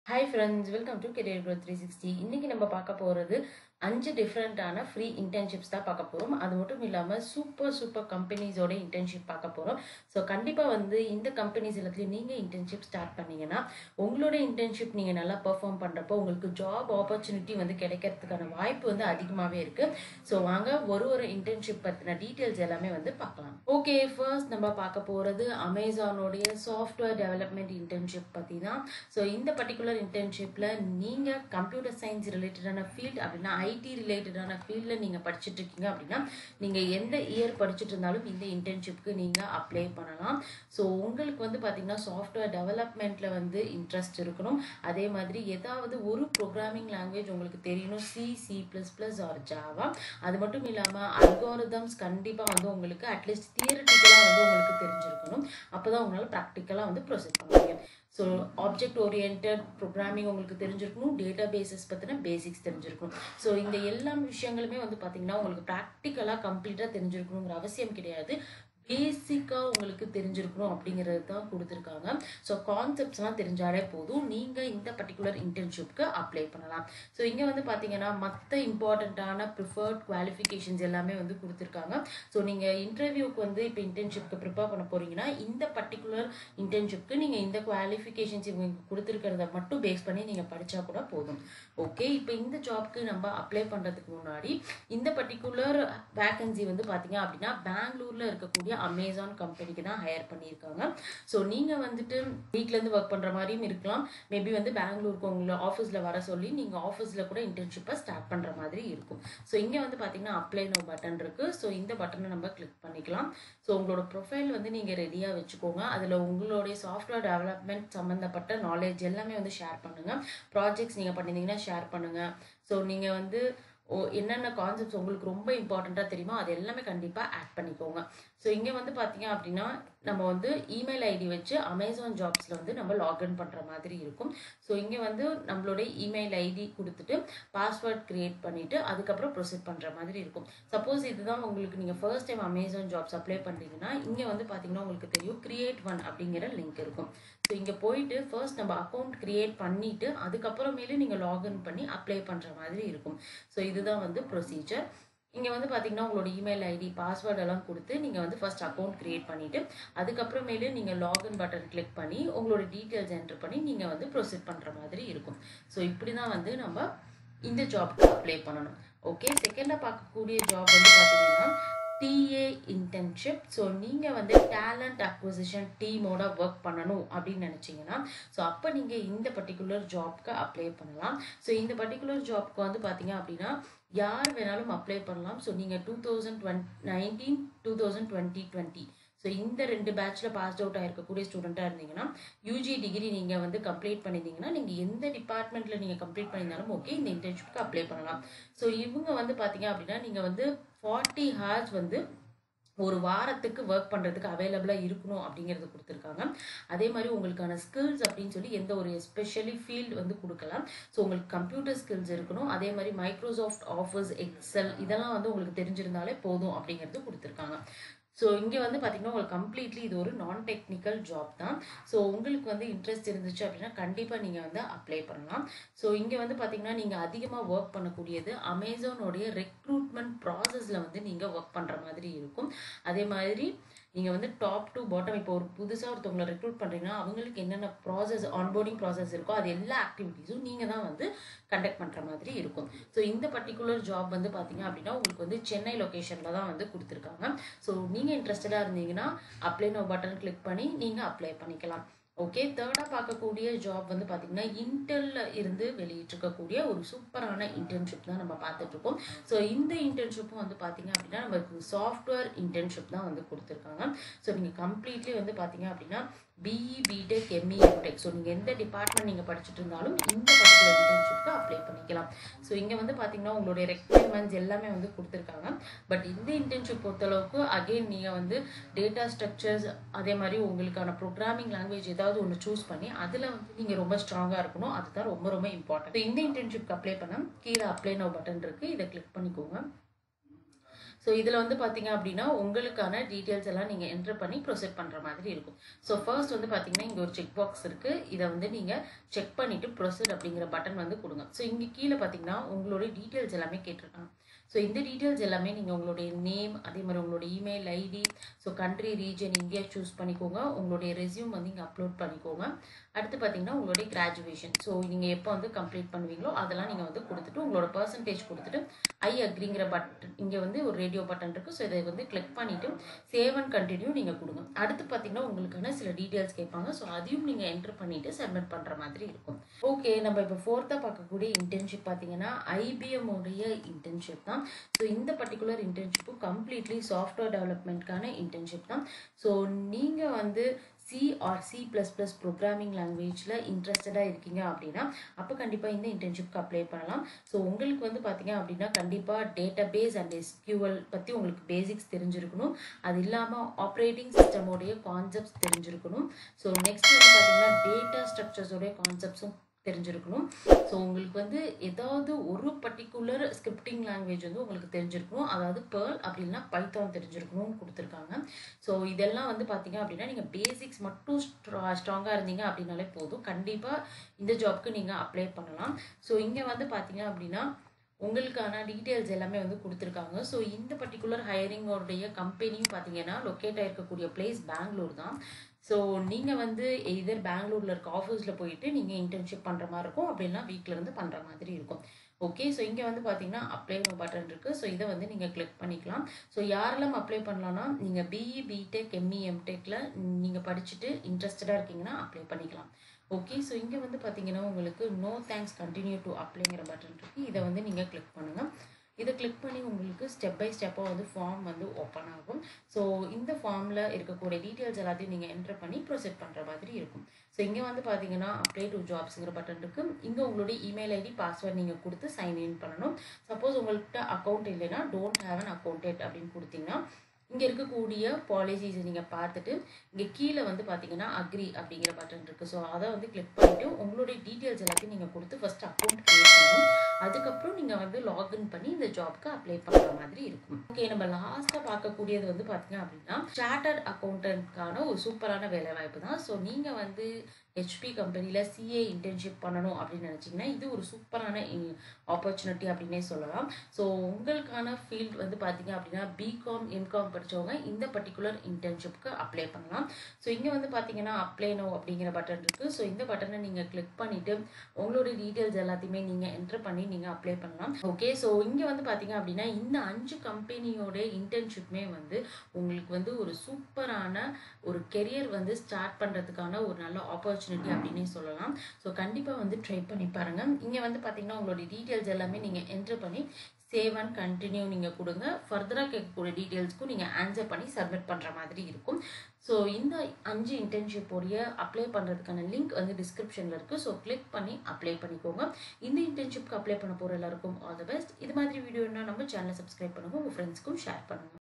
hi friends welcome to career growth three sixty இன்றைக்கி நம்ம பார்க்க போகிறது அஞ்சு டிஃப்ரெண்ட்டான ஃப்ரீ இன்டர்ன்ஷிப்ஸ் தான் பார்க்க போகிறோம் அது மட்டும் இல்லாமல் சூப்பர் சூப்பர் கம்பெனிஸோட இன்டர்ன்ஷிப் பார்க்க போகிறோம் ஸோ கண்டிப்பாக வந்து இந்த கம்பெனிஸ் எல்லாத்துலேயும் நீங்கள் இன்டர்ன்ஷிப் ஸ்டார்ட் பண்ணீங்கன்னா உங்களோட இன்டர்ன்ஷிப் நீங்கள் நல்லா பெர்ஃபார்ம் பண்ணுறப்போ உங்களுக்கு ஜாப் ஆப்பர்ச்சுனிட்டி வந்து கிடைக்கிறதுக்கான வாய்ப்பு வந்து அதிகமாகவே இருக்குது ஸோ வாங்க ஒரு ஒரு இன்டர்ன்ஷிப் பற்றின டீட்டெயில்ஸ் எல்லாமே வந்து பார்க்கலாம் ஓகே ஃபர்ஸ்ட் நம்ம பார்க்க போகிறது அமேசானோடைய சாஃப்ட்வேர் டெவலப்மெண்ட் இன்டர்ன்ஷிப் பற்றி தான் ஸோ இந்த பர்டிகுலர் இன்டர்ன்ஷிப்பில் நீங்கள் கம்ப்யூட்டர் சயின்ஸ் ரிலேட்டடான ஃபீல்ட் அப்படின்னா ஐடி ரிலேட்டடான ஃபீல்டில் நீங்கள் படிச்சுட்டு இருக்கீங்க அப்படின்னா நீங்கள் எந்த இயர் படிச்சுட்டு இருந்தாலும் இந்த இன்டர்ன்ஷிப்க்கு நீங்கள் அப்ளை பண்ணலாம் ஸோ உங்களுக்கு வந்து பார்த்தீங்கன்னா சாஃப்ட்வேர் டெவலப்மெண்ட்டில் வந்து இன்ட்ரெஸ்ட் இருக்கணும் அதே மாதிரி ஏதாவது ஒரு ப்ரோக்ராமிங் லாங்குவேஜ் உங்களுக்கு தெரியணும் C C plus plus or Java அது மட்டும் இல்லாமல் அல்காரிதம்ஸ் கண்டிப்பாக வந்து உங்களுக்கு அட்லீஸ்ட் தியரட்டிக்கலாக வந்து உங்களுக்கு தெரிஞ்சிருக்கணும் அப்போ தான் உங்களால் ப்ராக்டிக்கலாக வந்து ப்ரொசீட் பண்ண முடியும் ஸோ ஆப்ஜெக்ட் ஓரியன்ட் ப்ரோக்ராமிங் உங்களுக்கு தெரிஞ்சிருக்கணும் டேட்டா பேசஸ் பற்றின பேசிக்ஸ் தெரிஞ்சிருக்கணும் ஸோ இந்த எல்லா விஷயங்களுமே வந்து பார்த்தீங்கன்னா உங்களுக்கு ப்ராக்டிக்கலாக கம்ப்ளீட்டாக தெரிஞ்சிருக்கணுங்கிற அவசியம் கிடையாது பேசிக்காக உங்களுக்கு தெரிஞ்சிருக்கணும் அப்படிங்கிறது தான் கொடுத்துருக்காங்க ஸோ கான்செப்ட்ஸ்லாம் தெரிஞ்சாலே போதும் நீங்கள் இந்த பர்டிகுலர் இன்டர்ன்ஷிப்க்கு அப்ளை பண்ணலாம் ஸோ இங்கே வந்து பார்த்தீங்கன்னா மற்ற இம்பார்ட்டண்ட்டான ப்ரிஃபர்ட் குவாலிஃபிகேஷன்ஸ் எல்லாமே வந்து கொடுத்துருக்காங்க ஸோ நீங்கள் இன்டர்வியூக்கு வந்து இப்போ இன்டர்ன்ஷிப்க்கு ப்ரிப்பேர் பண்ண போகிறீங்கன்னா இந்த பர்டிகுலர் இன்டர்ன்ஷிப்க்கு நீங்கள் இந்த குவாலிஃபிகேஷன்ஸ் இவங்க கொடுத்துருக்கிறத மட்டும் பேஸ் பண்ணி நீங்கள் படித்தா கூட போதும் ஓகே இப்போ இந்த ஜாப்க்கு நம்ம அப்ளை பண்ணுறதுக்கு முன்னாடி இந்த பர்டிகுலர் வேக்கன்சி வந்து பார்த்தீங்க அப்படின்னா பெங்களூரில் இருக்கக்கூடிய அமேசான் கம்பெனிக்கு தான் ஹையர் பண்ணியிருக்காங்க ஸோ நீங்கள் வந்துட்டு வீட்டிலேருந்து ஒர்க் பண்ணுற மாதிரியும் இருக்கலாம் மேபி வந்து பெங்களூருக்கு உங்களை ஆஃபீஸில் வர சொல்லி நீங்கள் ஆஃபீஸில் கூட இன்டர்ன்ஷிப்பை ஸ்டார்ட் பண்ணுற மாதிரி இருக்கும் ஸோ இங்கே வந்து பார்த்தீங்கன்னா அப்ளை நோ பட்டன் இருக்குது ஸோ இந்த பட்டனை நம்ம கிளிக் பண்ணிக்கலாம் ஸோ உங்களோட ப்ரொஃபைல் வந்து நீங்கள் ரெடியாக வச்சுக்கோங்க அதில் உங்களுடைய சாஃப்ட்வேர் டெவலப்மெண்ட் சம்மந்தப்பட்ட நாலேஜ் எல்லாமே வந்து ஷேர் பண்ணுங்கள் ப்ராஜெக்ட்ஸ் நீங்கள் பண்ணியிருந்தீங்கன்னா ஷேர் பண்ணுங்கள் ஸோ நீங்கள் வந்து ஓ என்னென்ன கான்செப்ட்ஸ் உங்களுக்கு ரொம்ப இம்பார்ட்டண்ட்டாக தெரியுமோ அது எல்லாமே கண்டிப்பாக ஆட் பண்ணிக்கோங்க ஸோ இங்கே வந்து பார்த்தீங்க அப்படின்னா நம்ம வந்து இமெயில் ஐடி வச்சு அமேசான் ஜாப்ஸில் வந்து நம்ம லாகின் பண்ணுற மாதிரி இருக்கும் ஸோ இங்கே வந்து நம்மளுடைய இமெயில் ஐடி கொடுத்துட்டு பாஸ்வேர்ட் க்ரியேட் பண்ணிவிட்டு அதுக்கப்புறம் ப்ரொசீட் பண்ணுற மாதிரி இருக்கும் சப்போஸ் இதுதான் உங்களுக்கு நீங்கள் first time Amazon jobs apply பண்ணுறீங்கன்னா இங்கே வந்து பார்த்தீங்கன்னா உங்களுக்கு தெரியும் கிரியேட் ஒன் அப்படிங்கிற லிங்க் இருக்கும் ஸோ இங்கே போயிட்டு ஃபர்ஸ்ட் நம்ம அக்கௌண்ட் க்ரியேட் பண்ணிவிட்டு அதுக்கப்புறமேலே நீங்கள் லாகின் பண்ணி அப்ளை பண்ணுற மாதிரி இருக்கும் ஸோ இதுதான் வந்து ப்ரொசீஜர் இங்கே வந்து பார்த்தீங்கன்னா உங்களோட இமெயில் ஐடி பாஸ்வேர்ட் எல்லாம் கொடுத்து நீங்கள் வந்து ஃபர்ஸ்ட் அக்கௌண்ட் க்ரியேட் பண்ணிவிட்டு அதுக்கப்புறமேலு நீங்கள் லாகின் பட்டன் கிளிக் பண்ணி உங்களோட டீட்டெயில்ஸ் என்ட்ரு பண்ணி நீங்கள் வந்து ப்ரொசீட் பண்ணுற மாதிரி இருக்கும் ஸோ இப்படி தான் வந்து நம்ம இந்த ஜாப்க்கு அப்ளை பண்ணணும் ஓகே செகண்டாக பார்க்கக்கூடிய ஜாப் வந்து பார்த்தீங்கன்னா டிஏ இன்டர்ன்ஷிப் ஸோ நீங்கள் வந்து டேலண்ட் அக்விசிஷன் டீமோட ஒர்க் பண்ணணும் அப்படின்னு நினச்சிங்கன்னா ஸோ அப்போ நீங்கள் இந்த பர்டிகுலர் ஜாப்க்கு அப்ளை பண்ணலாம் ஸோ இந்த பர்டிகுலர் ஜாப்க்கு வந்து பார்த்தீங்க அப்படின்னா யார் வேணாலும் அப்ளை பண்ணலாம் ஸோ நீங்கள் two thousand twenty nineteen two thousand twenty twenty so இந்த ரெண்டு பேட்ச்சில் பாஸ் அவுட் ஆகிருக்கக்கூடிய ஸ்டூடெண்ட்டாக இருந்தீங்கன்னா யூஜி டிகிரி நீங்கள் வந்து கம்ப்ளீட் பண்ணியிருந்தீங்கன்னா நீங்கள் எந்த டிபார்ட்மெண்ட்டில் நீங்கள் கம்ப்ளீட் பண்ணியிருந்தாலும் ஓகே இந்த இன்டர்ன்ஷிப்க்கு அப்ளை பண்ணலாம் ஸோ இவங்க வந்து பார்த்தீங்க அப்படின்னா நீங்கள் வந்து ஃபார்ட்டி ஹார்ஸ் வந்து ஒரு வாரத்துக்கு ஒர்க் பண்ணுறதுக்கு அவைலபிளாக இருக்கணும் அப்படிங்கிறது கொடுத்துருக்காங்க அதே மாதிரி உங்களுக்கான ஸ்கில்ஸ் அப்படின்னு சொல்லி எந்த ஒரு எஸ்பெஷலி ஃபீல்டு வந்து கொடுக்கலாம் ஸோ உங்களுக்கு கம்ப்யூட்டர் ஸ்கில்ஸ் இருக்கணும் அதே மாதிரி மைக்ரோசாஃப்ட் ஆஃபீஸ் எக்ஸல் இதெல்லாம் வந்து உங்களுக்கு தெரிஞ்சிருந்தாலே போதும் அப்படிங்கிறது கொடுத்துருக்காங்க ஸோ இங்கே வந்து பார்த்திங்கன்னா உங்களுக்கு கம்ப்ளீட்லி இது ஒரு நான் டெக்னிக்கல் ஜாப் தான் ஸோ உங்களுக்கு வந்து இன்ட்ரெஸ்ட் இருந்துச்சு அப்படின்னா கண்டிப்பாக நீங்கள் வந்து அப்ளை பண்ணலாம் ஸோ இங்கே வந்து பார்த்திங்கன்னா நீங்கள் அதிகமாக ஒர்க் பண்ணக்கூடியது அமேசானோடைய ரெக்ரூட்மெண்ட் ப்ராசஸில் வந்து நீங்கள் ஒர்க் பண்ணுற மாதிரி இருக்கும் அதே மாதிரி நீங்கள் வந்து டாப் டு பாட்டம் இப்போ ஒரு புதுசாக ஒருத்தவங்களை ரெக்ரூட் பண்ணுறீங்கன்னா அவங்களுக்கு என்னென்ன ப்ராசஸ் ஆன்போர்டிங் ப்ராசஸ் இருக்கோ அது எல்லா ஆக்டிவிட்டீஸும் நீங்கள் தான் வந்து கண்டக்ட் பண்ணுற மாதிரி இருக்கும் ஸோ இந்த பர்டிகுலர் ஜாப் வந்து பார்த்தீங்க அப்படின்னா உங்களுக்கு வந்து சென்னை லொக்கேஷனில் தான் வந்து கொடுத்துருக்காங்க ஸோ நீங்கள் இன்ட்ரெஸ்டடாக இருந்தீங்கன்னா அப்ளை நோ பட்டன் கிளிக் பண்ணி நீங்கள் அப்ளை பண்ணிக்கலாம் ஓகே தேர்டாக பார்க்கக்கூடிய ஜாப் வந்து பார்த்திங்கன்னா இன்டெல்ல இருந்து வெளியிட்டிருக்கக்கூடிய ஒரு சூப்பரான இன்டர்ன்ஷிப் தான் நம்ம பார்த்துட்ருக்கோம் ஸோ இந்த இன்டர்ன்ஷிப்பும் வந்து பார்த்திங்க அப்படின்னா நமக்கு சாஃப்ட்வேர் இன்டர்ன்ஷிப் தான் வந்து கொடுத்துருக்காங்க ஸோ நீங்கள் கம்ப்ளீட்லி வந்து பார்த்திங்க அப்படின்னா BE BTech ME MTech so நீங்கள் எந்த டிபார்ட்மெண்ட் நீங்கள் படிச்சுட்டு இருந்தாலும் இந்த பர்டிகுலர் இன்டர்ன்ஷிப்க்கு அப்ளை பண்ணிக்கலாம் ஸோ இங்கே வந்து பார்த்தீங்கன்னா உங்களுடைய ரெக்குயர்மெண்ட்ஸ் எல்லாமே வந்து கொடுத்துருக்காங்க பட் இந்த இன்டர்ன்ஷிப் பொறுத்தளவுக்கு அகெயின் நீங்கள் வந்து டேட்டா ஸ்ட்ரக்சர்ஸ் அதே மாதிரி உங்களுக்கான ப்ரோக்ராமிங் லாங்குவேஜ் ஏதாவது ஒன்று சூஸ் பண்ணி அதில் வந்து நீங்கள் ரொம்ப ஸ்ட்ராங்காக இருக்கணும் அதுதான் ரொம்ப ரொம்ப இம்பார்ட்டன்ட் இந்த இன்டர்ன்ஷிப்க்கு அப்ளை பண்ண கீழே அப்ளை நோ பட்டன் இருக்குது இதை கிளிக் பண்ணிக்கோங்க ஸோ இதில் வந்து பார்த்தீங்க அப்படின்னா உங்களுக்கான டீட்டெயில்ஸ் எல்லாம் நீங்கள் என்ட்ரு பண்ணி ப்ரொசீட் பண்ணுற மாதிரி இருக்கும் ஸோ ஃபர்ஸ்ட் வந்து பார்த்தீங்கன்னா இங்கே ஒரு செக் பாக்ஸ் இருக்குது இதை வந்து நீங்கள் செக் பண்ணிவிட்டு ப்ரொசீட் அப்படிங்கிற பட்டன் வந்து கொடுங்க ஸோ இங்கே கீழே பார்த்தீங்கன்னா உங்களுடைய டீட்டெயில்ஸ் எல்லாமே கேட்டிருக்காங்க ஸோ இந்த டீட்டெயில்ஸ் எல்லாமே நீங்கள் உங்களுடைய நேம் அதே மாதிரி உங்களுடைய email ID so country region India choose பண்ணிக்கோங்க உங்களுடைய ரெஸ்யூம் வந்து இங்கே அப்லோட் பண்ணிக்கோங்க அடுத்து பார்த்தீங்கன்னா உங்களுடைய கிராஜுவேஷன் ஸோ நீங்கள் எப்போ வந்து கம்ப்ளீட் பண்ணுவீங்களோ அதெல்லாம் நீங்கள் வந்து கொடுத்துட்டு உங்களோட பர்சன்டேஜ் கொடுத்துட்டு ஐ அக்ரிங்கிற பட்டன் இங்கே வந்து ஒரு ரேடியோ பட்டன் இருக்குது ஸோ இதை வந்து கிளிக் பண்ணிவிட்டு சேவ் அண்ட் கண்டினியூ நீங்கள் கொடுங்க அடுத்து பார்த்தீங்கன்னா உங்களுக்கான சில டீட்டெயில்ஸ் கேட்பாங்க ஸோ அதையும் நீங்கள் என்ட்ரு பண்ணிவிட்டு சப்மிட் பண்ணுற மாதிரி இருக்கும் ஓகே நம்ம இப்போ ஃபோர்த்தாக பார்க்கக்கூடிய இன்டர்ன்ஷிப் பார்த்தீங்கன்னா ஐபிஎம் உடைய இன்டர்ன்ஷிப் தான் ஸோ இந்த பர்டிகுலர் இன்டர்ன்ஷிப்பும் கம்ப்ளீட்லி சாஃப்ட்வேர் டெவலப்மெண்ட்கான இன்டர்ன்ஷிப் தான் ஸோ நீங்கள் வந்து C or C plus plus programming லாங்குவேஜில் இன்ட்ரெஸ்டடாக இருக்கீங்க அப்படின்னா அப்போ கண்டிப்பாக இந்த இன்டர்ன்ஷிப்க்கு அப்ளை பண்ணலாம் ஸோ உங்களுக்கு வந்து பார்த்தீங்க அப்படின்னா கண்டிப்பாக டேட்டா பேஸ் அண்ட் எஸ்கியூஎல் பற்றி உங்களுக்கு பேசிக்ஸ் தெரிஞ்சிருக்கணும் அது இல்லாமல் ஆப்ரேட்டிங் சிஸ்டமோடைய கான்செப்ட்ஸ் தெரிஞ்சிருக்கணும் ஸோ நெக்ஸ்ட் வந்து பார்த்தீங்கன்னா டேட்டா ஸ்ட்ரக்சர்ஸோடைய கான்செப்ட்ஸும் தெரிஞ்சிருக்கணும் ஸோ உங்களுக்கு வந்து ஏதாவது ஒரு பர்டிகுலர் ஸ்கிரிப்டிங் லாங்குவேஜ் வந்து உங்களுக்கு தெரிஞ்சிருக்கணும் அதாவது பேர்ல் அப்படின்னா பைத்தான் தெரிஞ்சிருக்கணும்னு கொடுத்துருக்காங்க ஸோ இதெல்லாம் வந்து பார்த்தீங்க அப்படின்னா நீங்கள் பேசிக்ஸ் மட்டும் ஸ்ட்ரா ஸ்ட்ராங்காக இருந்தீங்க அப்படின்னாலே போதும் கண்டிப்பாக இந்த ஜாப்க்கு நீங்கள் அப்ளை பண்ணலாம் ஸோ இங்கே வந்து பார்த்தீங்க அப்படின்னா உங்களுக்கான டீட்டெயில்ஸ் எல்லாமே வந்து கொடுத்துருக்காங்க ஸோ இந்த பர்டிகுலர் ஹையரிங்கோடைய கம்பெனியும் பார்த்தீங்கன்னா லொக்கேட் ஆகிருக்கக்கூடிய பிளேஸ் பெங்களூர் தான் ஸோ நீங்கள் வந்து எதர் பெங்களூரில் இருக்க ஆஃபீஸில் போயிட்டு நீங்கள் இன்டர்ன்ஷிப் பண்ணுற மாதிரி இருக்கும் அப்படின்னா வீட்டில் இருந்து பண்ணுற மாதிரி இருக்கும் ஓகே ஸோ இங்கே வந்து பார்த்தீங்கன்னா அப்ளை பட்டன் இருக்குது ஸோ இதை வந்து நீங்கள் கிளிக் பண்ணிக்கலாம் ஸோ யாரெல்லாம் அப்ளை பண்ணலாம்னா நீங்கள் பிஇ பிடெக் எம்இ எம்டெக்கில் நீங்கள் படிச்சுட்டு இன்ட்ரெஸ்டடாக இருக்கீங்கன்னா அப்ளை பண்ணிக்கலாம் ஓகே ஸோ இங்கே வந்து பார்த்தீங்கன்னா உங்களுக்கு நோ தேங்க்ஸ் கண்டினியூ டு அப்ளைங்கிற பட்டன் இருக்குது இதை வந்து நீங்கள் கிளிக் பண்ணுங்கள் இதை கிளிக் பண்ணி உங்களுக்கு ஸ்டெப் பை ஸ்டெப்பாக வந்து ஃபார்ம் வந்து ஓப்பன் ஆகும் ஸோ இந்த ஃபார்மில் இருக்கக்கூடிய டீட்டெயில்ஸ் எல்லாத்தையும் நீங்கள் என்ட்ரு பண்ணி ப்ரொசீட் பண்ணுற மாதிரி இருக்கும் ஸோ இங்கே வந்து பார்த்தீங்கன்னா அப்ளை டு ஜாப்ஸுங்கிற பட்டன் இருக்குது இங்கே உங்களுடைய இமெயில் ஐடி பாஸ்வேர்ட் நீங்கள் கொடுத்து சைன் இன் பண்ணணும் சப்போஸ் உங்கள்கிட்ட அக்கௌண்ட் இல்லைன்னா டோன்ட் ஹேவ் அன் அக்கௌண்டேட் அப்படின்னு கொடுத்தீங்கன்னா இங்கே இருக்கக்கூடிய பாலிசிஸை நீங்கள் பார்த்துட்டு இங்கே கீழே வந்து பார்த்தீங்கன்னா அக்ரி அப்படிங்கிற பட்டன் இருக்குது ஸோ அதை வந்து கிளிக் பண்ணிவிட்டு உங்களுடைய டீட்டெயில்ஸ் எல்லாத்தையும் நீங்கள் கொடுத்து ஃபஸ்ட் அக்கௌண்ட் க்ரியேட் பண்ணணும் அதுக்கப்புறம் நீங்கள் வந்து லாகின் பண்ணி இந்த ஜாப்க்கு அப்ளை பண்ணுற மாதிரி இருக்கும் ஓகே நம்ம லாஸ்ட்டாக பார்க்கக்கூடியது வந்து பார்த்தீங்க அப்படின்னா சார்ட்டர்ட் அக்கௌண்டன்ட்கான ஒரு சூப்பரான வேலை வாய்ப்பு தான் ஸோ நீங்கள் வந்து ஹெச்பி கம்பெனியில் சிஏ இன்டர்ன்ஷிப் பண்ணணும் அப்படின்னு நினச்சிங்கன்னா இது ஒரு சூப்பரான ஆப்பர்ச்சுனிட்டி அப்படின்னே சொல்லலாம் ஸோ உங்களுக்கான ஃபீல்ட் வந்து பார்த்தீங்க அப்படின்னா பிகாம் எம்காம் படித்தவங்க இந்த பர்டிகுலர் இன்டர்ன்ஷிப்க்கு அப்ளை பண்ணலாம் ஸோ இங்கே வந்து பார்த்தீங்கன்னா அப்ளை நோ அப்படிங்கிற பட்டன் இருக்குது ஸோ இந்த பட்டனை நீங்கள் கிளிக் பண்ணிவிட்டு உங்களுடைய டீட்டெயில்ஸ் எல்லாத்தையுமே நீங்கள் என்ட்ரு பண்ணி நீங்கள் அப்ளை பண்ணலாம் ஓகே ஸோ இங்கே வந்து பார்த்தீங்க அப்படின்னா இந்த அஞ்சு கம்பெனியோட இன்டர்ன்ஷிப்புமே வந்து உங்களுக்கு வந்து ஒரு சூப்பரான ஒரு கெரியர் வந்து ஸ்டார்ட் பண்ணுறதுக்கான ஒரு நல்ல ஆப்பர்ச்சுனிட்டி அப்படின்னே சொல்லலாம் ஸோ கண்டிப்பாக வந்து ட்ரை பண்ணி பாருங்கள் இங்கே வந்து பார்த்தீங்கன்னா உங்களுடைய டீட்டெயில்ஸ் எல்லாமே நீங்கள் என்ட்ரு பண்ணி சேவ் அண்ட் கண்டினியூ நீங்கள் கொடுங்க ஃபர்தராக கேட்கக்கூடிய டீட்டெயில்ஸ்க்கும் நீங்கள் ஆன்சர் பண்ணி சப்மிட் பண்ணுற மாதிரி இருக்கும் ஸோ இந்த அஞ்சு இன்டர்ன்ஷிப்போடைய அப்ளை பண்ணுறதுக்கான லிங்க் வந்து டிஸ்கிரிப்ஷனில் இருக்குது ஸோ கிளிக் பண்ணி அப்ளை பண்ணிக்கோங்க இந்த இன்டர்ன்ஷிப்க்கு அப்ளை பண்ண போகிற எல்லாருக்கும் ஆல் த பெஸ்ட் இது மாதிரி வீடியோனா நம்ம சேனலை சப்ஸ்கிரைப் பண்ணுங்கள் உங்கள் ஃப்ரெண்ட்ஸ்க்கும் ஷேர் பண்ணுங்கள்